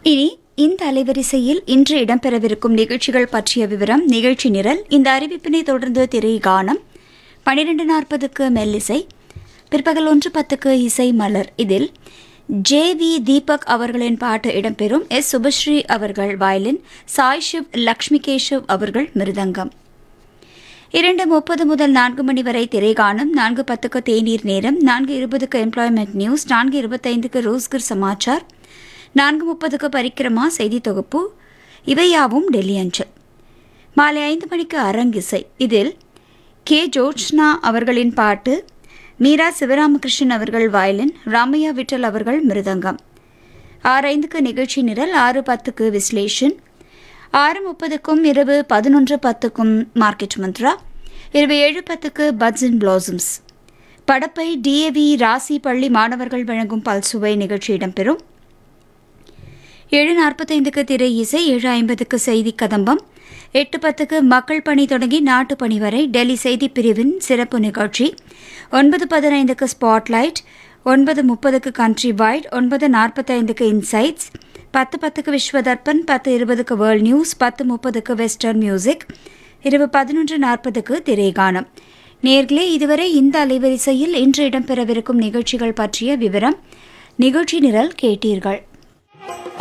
இனி இந்த அலைவரிசையில் இன்று இடம்பெறவிருக்கும் நிகழ்ச்சிகள் பற்றிய விவரம் நிகழ்ச்சி நிரல் இந்த அறிவிப்பினை தொடர்ந்து திரை கானம் பனிரெண்டு நாற்பதுக்கு மெல்லிசை பிற்பகல் ஒன்று பத்துக்கு இசை மலர் இதில் ஜே வி தீபக் அவர்களின் பாட்டு இடம்பெறும் எஸ் சுபஸ்ரீ அவர்கள் வயலின் சாய் ஷிவ் லக்ஷ்மி கேஷவ் அவர்கள் மிருதங்கம் இரண்டு முப்பது முதல் நான்கு மணி வரை திரைகாணும் நான்கு பத்துக்கு தேநீர் நேரம் நான்கு இருபதுக்கு எம்ப்ளாய்மெண்ட் நியூஸ் நான்கு இருபத்தைந்துக்கு ரோஸ்கர் சமாச்சார் நான்கு முப்பதுக்கு பரிக்கிரமா செய்தி தொகுப்பு இவையாவும் டெல்லி அஞ்சல் மாலை ஐந்து மணிக்கு அரங்கிசை இதில் கே ஜோட்ஸ்னா அவர்களின் பாட்டு மீரா சிவராமகிருஷ்ணன் அவர்கள் வயலின் ராமையா விட்டல் அவர்கள் மிருதங்கம் ஆறு ஐந்துக்கு நிகழ்ச்சி நிரல் ஆறு பத்துக்கு விஸ்லேஷன் ஆறு முப்பதுக்கும் இரவு பதினொன்று பத்துக்கும் மார்க்கெட் மந்த்ரா இரவு ஏழு பத்துக்கு buds and blossoms Padappai DAV Rasi பள்ளி மாணவர்கள் வழங்கும் பல்சுவை நிகழ்ச்சி இடம்பெறும் ஏழு நாற்பத்தைந்துக்கு திரை இசை ஏழு ஐம்பதுக்கு செய்தி கதம்பம் எட்டு பத்துக்கு மக்கள் பணி தொடங்கி நாட்டு பணி வரை டெல்லி செய்திப் பிரிவின் சிறப்பு நிகழ்ச்சி ஒன்பது பதினைந்துக்கு ஸ்பாட்லைட் ஒன்பது முப்பதுக்கு கண்ட்ரி வைட் ஒன்பது நாற்பத்தைந்துக்கு இன்சைட்ஸ் பத்து பத்துக்கு விஸ்வதர்பன் பத்து இருபதுக்கு வேர்ல்ட் நியூஸ் பத்து முப்பதுக்கு வெஸ்டர்ன் மியூசிக் இரவு பதினொன்று நாற்பதுக்கு திரைகானம் நேர்களே இதுவரை இந்த அலைவரிசையில் இன்று இடம்பெறவிருக்கும் நிகழ்ச்சிகள் பற்றிய விவரம் நிகழ்ச்சி நிரல் கேட்டீர்கள்